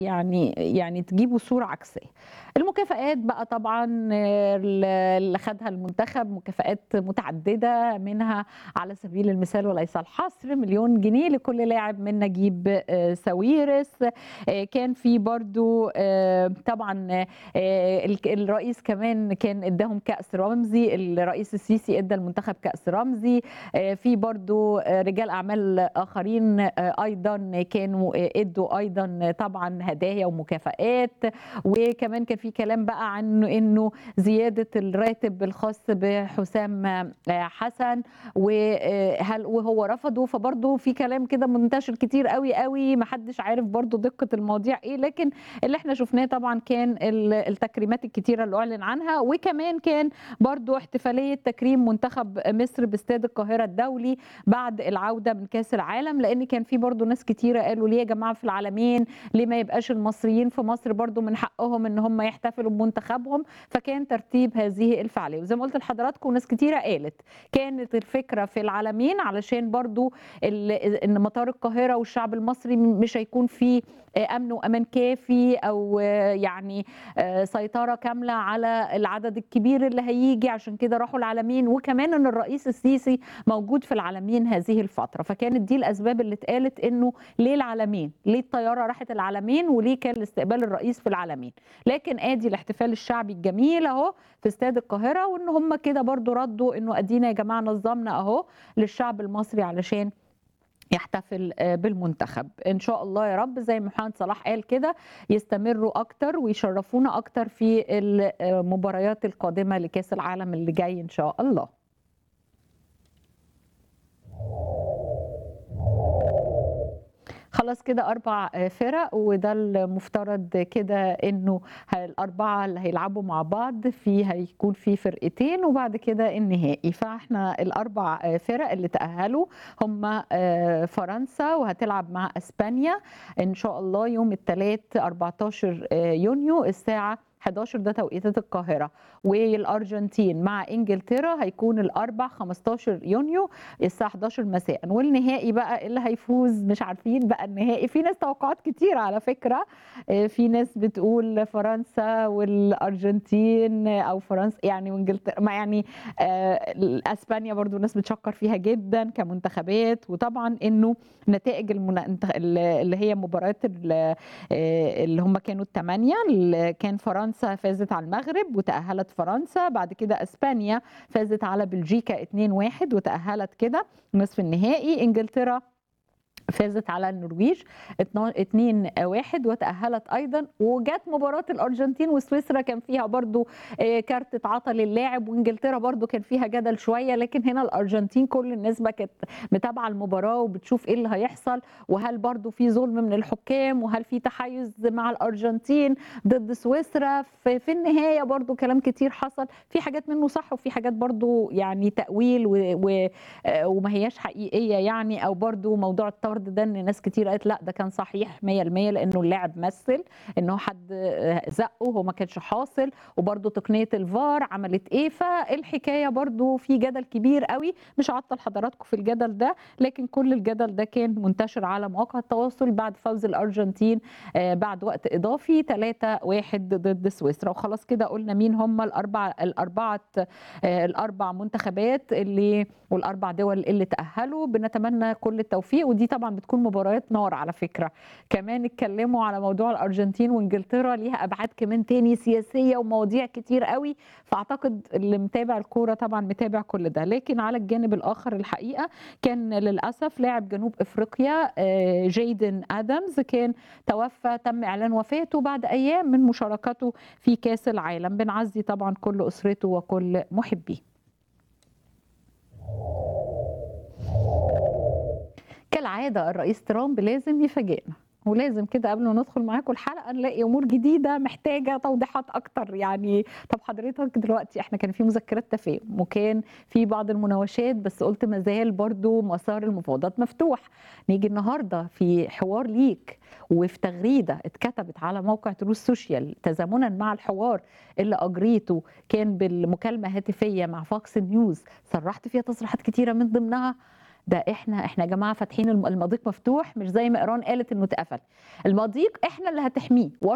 يعني يعني تجيبوا صورة عكسية. المكافآت بقى طبعًا ال اللي خدها المنتخب مكافآت متعددة، منها على سبيل المثال وليس الحصر مليون جنيه لكل لاعب من نجيب آآ ساويرس، آآ كان في برضه آآ طبعًا آآ الك الرئيس كمان كان ادّاهم كأس رمزي، الرئيس السيسي ادّى المنتخب كأس رمزي، آآ في برضه آآ رجال أعمال آخرين آآ أيضًا كانوا آآ ادّوا أيضًا طبعًا هدايا ومكافآت، وكمان كان في كلام بقى عن إنه زيادة الراتب الخاص بحسام آآ حسن وآآ هل وهو رفضه، فبرضه في كلام كده منتشر كتير أوي، أوي ما حدش عارف برضه دقة المواضيع إيه، لكن اللي إحنا شُفناه طبعًا كان ال التكريمات الكتيرة اللي أُعلن عنها، وكمان كان برضه احتفالية تكريم منتخب مصر باستاد القاهرة الدولي بعد العودة من كأس العالم، لإن كان في برضه ناس كتيرة قالوا ليه يا جماعة في العالمين، ليه ما يبقاش المصريين في مصر برضه من حقهم إن هم يحتفلوا بمنتخبهم، فكان ترتيب هذه الفعالية، وزي ما قُلت لحضراتكم ناس كتيرة قالت، كانت الفكرة في العالمين علشان برضه ال إن مطار القاهرة والشعب المصري مش هيكون في آآ أمن وأمان كافي أو يعني آآ سيطرة كاملة على العدد الكبير اللي هييجي، عشان كده راحوا العالمين، وكمان إن الرئيس السيسي موجود في العالمين هذه الفترة، فكانت دي الأسباب اللي اتقالت إنه ليه العالمين، ليه الطيارة راحت العالمين، وليه كان استقبال الرئيس في العالمين، لكن آدي الاحتفال الشعبي الجميل أهو في استاد القاهرة، وإن هم كده برضه ردّوا إنه أدينا يا جماعة نظّمنا أهو للشعب المصري علشان يحتفل آآ بالمنتخب، إن شاء الله يا رب زي ما محمد صلاح قال كده يستمروا أكتر ويشرفونا أكتر في المباريات القادمة لكأس العالم اللي جاي إن شاء الله. خلاص كده 4 فرق، وده المفترض كده إنه ه الأربعة اللي هيلعبوا مع بعض في هيكون في فرقتين وبعد كده النهائي، فإحنا ال4 فرق اللي تأهلوا هم آآ فرنسا وهتلعب مع إسبانيا إن شاء الله يوم التلات 14 يونيو الساعة 11 ده توقيتات القاهرة، والأرجنتين مع إنجلترا هيكون الأربع 15 يونيو الساعة 11 مساءً، والنهائي بقى اللي هيفوز مش عارفين بقى النهائي، في ناس توقعات كتيرة على فكرة، آآ في ناس بتقول فرنسا والأرجنتين أو فرنسا يعني وإنجلترا ما يعني آآ أسبانيا برضه ناس بتشكّر فيها جدًا كمنتخبات، وطبعًا إنه نتائج المن انت ال اللي هي مباريات ال آآ اللي هم كانوا ال8 اللي كان فرنسا فازت على المغرب وتأهلت فرنسا، بعد كده إسبانيا فازت على بلجيكا 2-1 وتأهلت كده نصف النهائي، إنجلترا فازت على النرويج اتنا 2-1 وتأهلت أيضًا، وجات مباراة الأرجنتين وسويسرا كان فيها برضه آآ كارت اتعطى للاعب، وإنجلترا برضه كان فيها جدل شوية، لكن هنا الأرجنتين كل الناس بقى كانت متابعة المباراة وبتشوف إيه اللي هيحصل، وهل برضه في ظلم من الحكام، وهل في تحيُّز مع الأرجنتين ضد سويسرا، في في النهاية برضه كلام كتير حصل، في حاجات منه صح وفي حاجات برضه يعني تأويل و و آآ وما هياش حقيقية يعني، أو برضه موضوع الطرد ده إن ناس كتير قالت لأ ده كان صحيح 100% لإنه اللاعب مثّل، إن هو حد زقّه هو ما كانش حاصل، وبرضه تقنية الVAR عملت إيه، فالحكاية برضه في جدل كبير أوي، مش هاعطّل حضراتكم في الجدل ده، لكن كل الجدل ده كان منتشر على مواقع التواصل بعد فوز الأرجنتين آآ بعد وقت إضافي 3-1 ضد سويسرا، وخلاص كده قُلنا مين هم الأربع الأربعة آآ الأربع منتخبات اللي والأربع دول اللي تأهلوا، بنتمنى كل التوفيق، ودي طبعًا بتكون مباريات نار على فكرة، كمان اتكلموا على موضوع الأرجنتين وإنجلترا ليها أبعاد كمان تاني سياسية ومواضيع كتير أوي، فأعتقد اللي متابع الكورة طبعًا متابع كل ده، لكن على الجانب الآخر الحقيقة كان للأسف لاعب جنوب أفريقيا آآ جايدن آدمز كان توفى تم إعلان وفاته بعد أيام من مشاركته في كأس العالم، بنعزّي طبعًا كل أسرته وكل محبيه. كالعادة الرئيس ترامب لازم يفاجئنا، ولازم كده قبل ما ندخل معاكم الحلقة نلاقي أمور جديدة محتاجة توضيحات أكتر، يعني طب حضرتك دلوقتي إحنا كان في مذكرات تفاهم، وكان في بعض المناوشات بس قُلت ما زال برضه مسار المفاوضات مفتوح، نيجي النهارده في حوار ليك وفي تغريدة اتكتبت على موقع تروث سوشيال تزامنًا مع الحوار اللي أجريته كان بالمكالمة هاتفية مع Fox News صرّحت فيها تصريحات كتيرة من ضمنها ده احنا احنا يا جماعه فاتحين الم- المضيق مفتوح مش زي ما ايران قالت انه اتقفل المضيق احنا اللي هتحميه